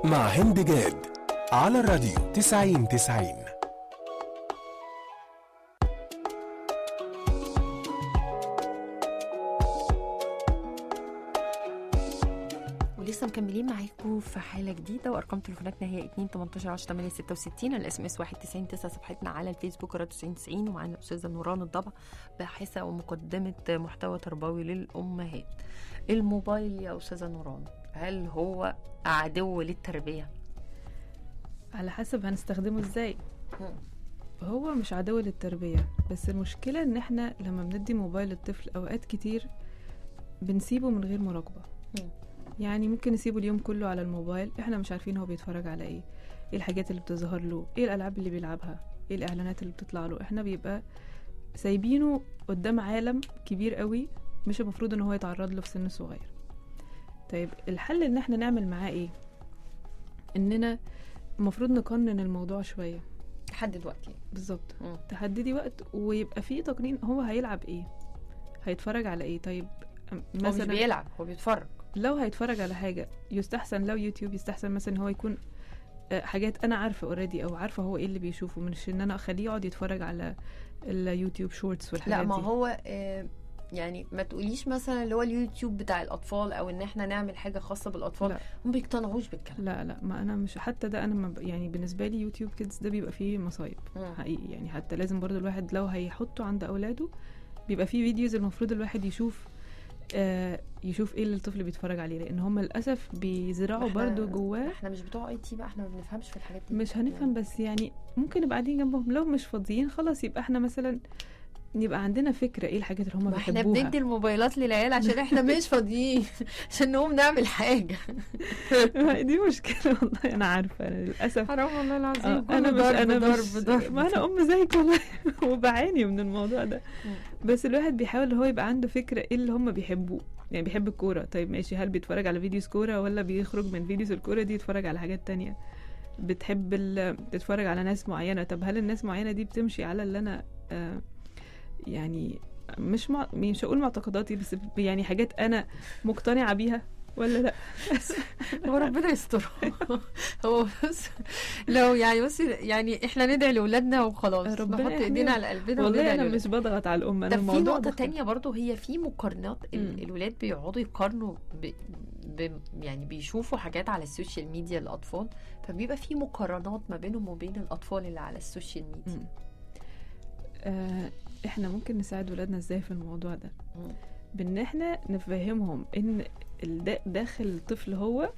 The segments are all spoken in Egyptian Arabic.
مع هند جاد على الراديو 90 90 ولسه مكملين معاكم في حالة جديدة وأرقام تليفوناتنا هي 2 18 10 8 66 الاس ام اس 91 9 صفحتنا على الفيسبوك راديو 90 90 ومعانا الأستاذة نوران الضبع باحثة ومقدمة محتوى تربوي للأمهات. الموبايل يا أستاذة نوران هل هو عدو للتربية؟ على حسب هنستخدمه ازاي مم. هو مش عدو للتربية بس المشكلة ان احنا لما بندي موبايل للطفل اوقات كتير بنسيبه من غير مراقبة مم. يعني ممكن نسيبه اليوم كله على الموبايل احنا مش عارفين هو بيتفرج على ايه ايه الحاجات اللي بتظهر له ايه الالعاب اللي بيلعبها ايه الاعلانات اللي بتطلع له احنا بيبقى سايبينه قدام عالم كبير قوي مش المفروض ان هو يتعرض له في سن صغير طيب الحل ان احنا نعمل معاه ايه اننا المفروض نقنن الموضوع شويه حدد وقت يعني. بالظبط مم. تحددي وقت ويبقى فيه تقنين هو هيلعب ايه هيتفرج على ايه طيب أم- هو مش مثلا بيلعب هو بيتفرج لو هيتفرج على حاجه يستحسن لو يوتيوب يستحسن مثلا هو يكون آه، حاجات انا عارفه اوريدي او عارفه هو ايه اللي بيشوفه مش ان انا اخليه يقعد يتفرج على اليوتيوب شورتس والحاجات لا ما دي هو آه، يعني ما تقوليش مثلا اللي هو اليوتيوب بتاع الأطفال أو إن احنا نعمل حاجة خاصة بالأطفال لا. هم بيقتنعوش بالكلام لا لا ما انا مش حتى ده انا ما ب- يعني بالنسبه لي يوتيوب كيدز ده بيبقى فيه مصايب مم. حقيقي يعني حتى لازم برضو الواحد لو هيحطه عند اولاده بيبقى فيه فيديوز المفروض الواحد يشوف آه يشوف ايه اللي الطفل بيتفرج عليه لان هم للاسف بيزرعوا إحنا- برضو جواه احنا مش بتوع اي تي بقى احنا ما بنفهمش في الحاجات دي مش هنفهم بس يعني ممكن نبقى قاعدين جنبهم لو مش فاضيين خلاص يبقى احنا مثلا يبقى عندنا فكره ايه الحاجات اللي هم ما احنا بيحبوها بندي الموبايلات للعيال عشان احنا مش فاضيين عشان نقوم نعمل حاجه ما دي مشكله والله انا عارفه أنا للاسف حرام والله العظيم آه، كله انا مش ضرب انا ضرب مش ضرب ما انا ام زيك والله وبعاني من الموضوع ده مم. بس الواحد بيحاول هو يبقى عنده فكره ايه اللي هم بيحبوه يعني بيحب الكوره طيب ماشي هل بيتفرج على فيديوز كوره ولا بيخرج من فيديوز الكوره دي يتفرج على حاجات تانية بتحب ال- تتفرج على ناس معينه طب هل الناس معينه دي بتمشي على اللي انا آه يعني مش مع... مش هقول معتقداتي بس يعني حاجات انا مقتنعه بيها ولا لا هو ربنا يستر هو بس لو يعني بس يعني احنا ندعي لاولادنا وخلاص ربنا نحط يحميهم. ايدينا على قلبنا والله وندعي انا لأولادنا. مش بضغط على الام انا طب في الموضوع نقطة بخ- تانية برضو هي في مقارنات ال- مم. الولاد بيقعدوا يقارنوا ب... ب... يعني بيشوفوا حاجات على السوشيال ميديا للأطفال فبيبقى في مقارنات ما بينهم وبين الأطفال اللي على السوشيال ميديا مم. آه احنا ممكن نساعد ولادنا ازاي في الموضوع ده مم. بان احنا نفهمهم ان الدا- داخل الطفل هو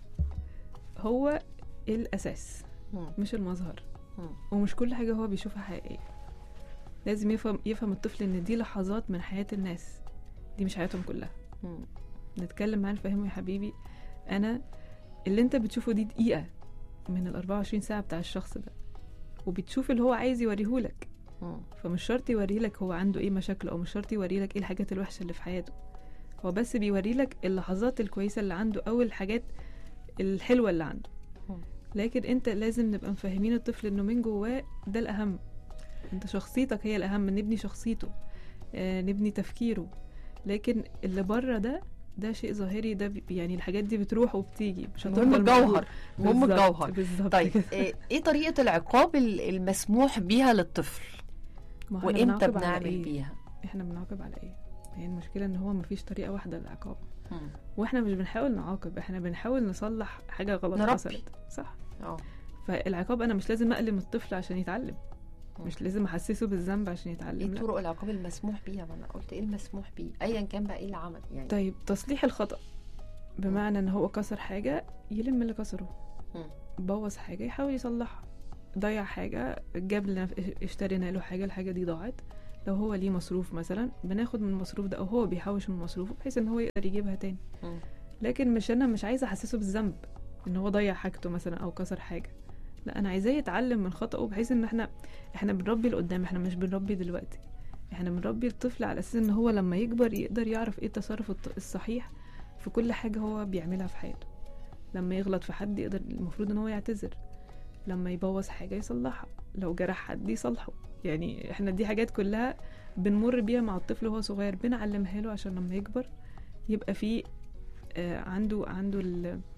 هو الاساس مم. مش المظهر مم. ومش كل حاجه هو بيشوفها حقيقيه لازم يفهم يفهم الطفل ان دي لحظات من حياه الناس دي مش حياتهم كلها مم. نتكلم معاه نفهمه يا حبيبي انا اللي انت بتشوفه دي دقيقه من ال 24 ساعه بتاع الشخص ده وبتشوف اللي هو عايز يوريهولك مم. فمش شرط يوريلك هو عنده ايه مشاكل او مش شرط يوريلك ايه الحاجات الوحشه اللي في حياته هو بس بيوريلك اللحظات الكويسه اللي عنده او الحاجات الحلوه اللي عنده مم. لكن انت لازم نبقى مفهمين الطفل انه من جواه ده الاهم انت شخصيتك هي الاهم نبني شخصيته آه نبني تفكيره لكن اللي بره ده ده شيء ظاهري ده بي- يعني الحاجات دي بتروح وبتيجي مش المهم هتفضل الجوهر المهم بالظبط- الجوهر بالظبط طيب كده. ايه إيه طريقة العقاب ال- المسموح بيها للطفل ما هو إحنا وامتى بنعاقب على بنعمل إيه؟ بيها احنا بنعاقب على ايه هي المشكله ان هو مفيش طريقه واحده للعقاب مم. واحنا مش بنحاول نعاقب احنا بنحاول نصلح حاجه غلط نربي. حصلت صح اه فالعقاب انا مش لازم اقلم الطفل عشان يتعلم مم. مش لازم احسسه بالذنب عشان ايه يتعلم لا. طرق العقاب المسموح بيها ما انا قلت ايه المسموح بيه ايا كان بقى ايه اللي عمل يعني طيب تصليح الخطا بمعنى ان هو كسر حاجه يلم اللي كسره مم. بوظ حاجه يحاول يصلحها ضيع حاجه جاب لنا اشترينا له حاجه الحاجه دي ضاعت لو هو ليه مصروف مثلا بناخد من المصروف ده او هو بيحوش من مصروفه بحيث ان هو يقدر يجيبها تاني مم. لكن مش انا مش عايزه احسسه بالذنب ان هو ضيع حاجته مثلا او كسر حاجه لا انا عايزاه يتعلم من خطأه بحيث ان احنا احنا بنربي لقدام احنا مش بنربي دلوقتي احنا بنربي الطفل على اساس ان هو لما يكبر يقدر يعرف ايه التصرف الط- الصحيح في كل حاجه هو بيعملها في حياته لما يغلط في حد يقدر المفروض ان هو يعتذر لما يبوظ حاجه يصلحها لو جرح حد يصلحه يعني احنا دي حاجات كلها بنمر بيها مع الطفل وهو صغير بنعلمها له عشان لما يكبر يبقى فيه آه، عنده عنده ال-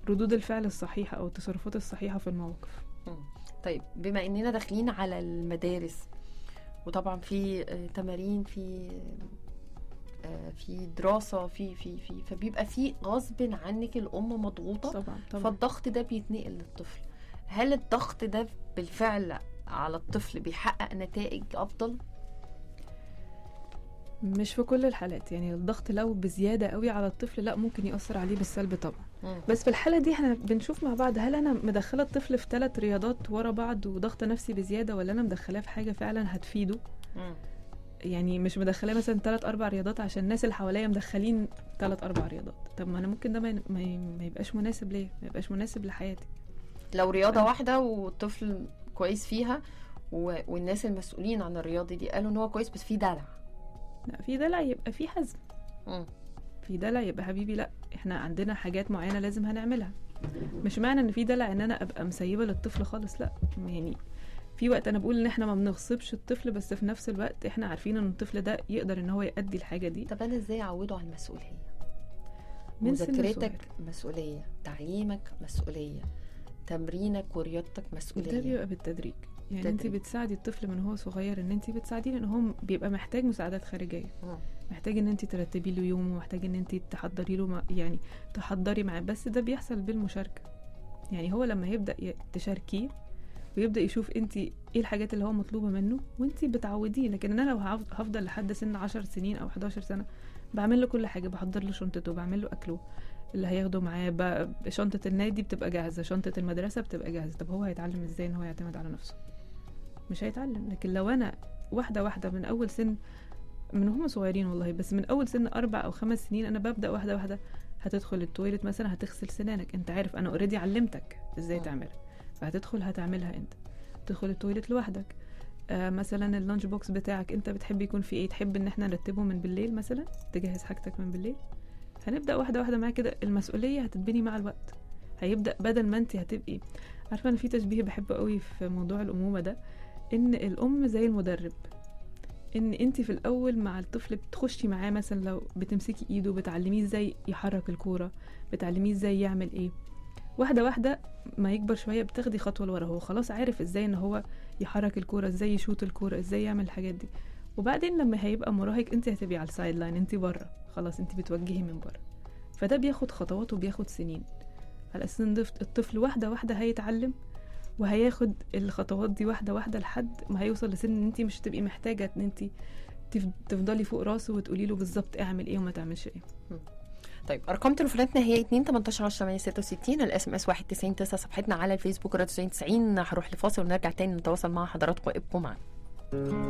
ردود الفعل الصحيحه او التصرفات الصحيحه في المواقف طيب بما اننا داخلين على المدارس وطبعا في آه، تمارين في آه، في دراسه في في في فبيبقى في غصب عنك الام مضغوطه طبعا طبعا فالضغط ده بيتنقل للطفل هل الضغط ده بالفعل على الطفل بيحقق نتائج افضل مش في كل الحالات يعني الضغط لو بزياده قوي على الطفل لا ممكن ياثر عليه بالسلب طبعا بس في الحاله دي احنا بنشوف مع بعض هل انا مدخله الطفل في ثلاث رياضات ورا بعض وضغط نفسي بزياده ولا انا مدخلاه في حاجه فعلا هتفيده مم. يعني مش مدخلاه مثلا ثلاث اربع رياضات عشان الناس اللي حواليا مدخلين ثلاث اربع رياضات طب ما انا ممكن ده ما ي- ما ي- ما يبقاش مناسب ليا ما يبقاش مناسب لحياتي لو رياضه أنا- واحده والطفل كويس فيها و... والناس المسؤولين عن الرياضه دي قالوا ان هو كويس بس في دلع لا في دلع يبقى في حزم مم. في دلع يبقى حبيبي لا احنا عندنا حاجات معينه لازم هنعملها مش معنى ان في دلع ان انا ابقى مسيبه للطفل خالص لا يعني في وقت انا بقول ان احنا ما بنغصبش الطفل بس في نفس الوقت احنا عارفين ان الطفل ده يقدر ان هو يأدي الحاجه دي طب انا ازاي اعوده على المسؤوليه من سن مذاكرتك صغير. مسؤوليه تعليمك مسؤوليه تمرينك ورياضتك ده مسؤوليه بيبقى بالتدريج يعني انت تدريج. بتساعدي الطفل من هو صغير ان انت بتساعديه لان هو بيبقى محتاج مساعدات خارجيه مم. محتاج ان انت ترتبي له يومه محتاج ان انت تحضري له مع- يعني تحضري معاه بس ده بيحصل بالمشاركه يعني هو لما يبدا ي- تشاركيه ويبدا يشوف انت ايه الحاجات اللي هو مطلوبه منه وانت بتعوديه لكن انا لو هف- هفضل لحد سن 10 سنين او 11 سنه بعمل له كل حاجه بحضر له شنطته بعمل له اكله اللي هياخده معاه ب- شنطه النادي بتبقى جاهزه شنطه المدرسه بتبقى جاهزه طب هو هيتعلم ازاي ان هو يعتمد على نفسه مش هيتعلم لكن لو انا واحده واحده من اول سن من هم صغيرين والله بس من اول سن اربع او خمس سنين انا ببدا واحده واحده هتدخل التويلت مثلا هتغسل سنانك انت عارف انا اوريدي علمتك ازاي مم. تعملها فهتدخل هتعملها انت تدخل التويلت لوحدك آه مثلا اللانش بوكس بتاعك انت بتحب يكون فيه ايه تحب ان احنا نرتبه من بالليل مثلا تجهز حاجتك من بالليل هنبدا واحده واحده معاك كده المسؤوليه هتتبني مع الوقت هيبدا بدل ما انت هتبقي عارفه انا في تشبيه بحبه قوي في موضوع الامومه ده ان الام زي المدرب ان انت في الاول مع الطفل بتخشي معاه مثلا لو بتمسكي ايده بتعلميه ازاي يحرك الكوره بتعلميه ازاي يعمل ايه واحده واحده ما يكبر شويه بتاخدي خطوه لورا هو خلاص عارف ازاي ان هو يحرك الكوره ازاي يشوط الكوره ازاي يعمل الحاجات دي وبعدين لما هيبقى مراهق انت هتبقي على السايد لاين انت بره خلاص انت بتوجهي من بره فده بياخد خطوات وبياخد سنين على اساس ان الطفل- الطفل واحده واحده هيتعلم وهياخد الخطوات دي واحده واحده لحد ما هيوصل لسن ان انت مش هتبقي محتاجه ان انت تف- تفضلي فوق راسه وتقولي له بالظبط اعمل ايه وما تعملش ايه طيب ارقام تليفوناتنا هي 2 18 10 866 الاس ام اس 19 صفحتنا على الفيسبوك راديو 90 هروح لفاصل ونرجع تاني نتواصل مع حضراتكم ابقوا معنا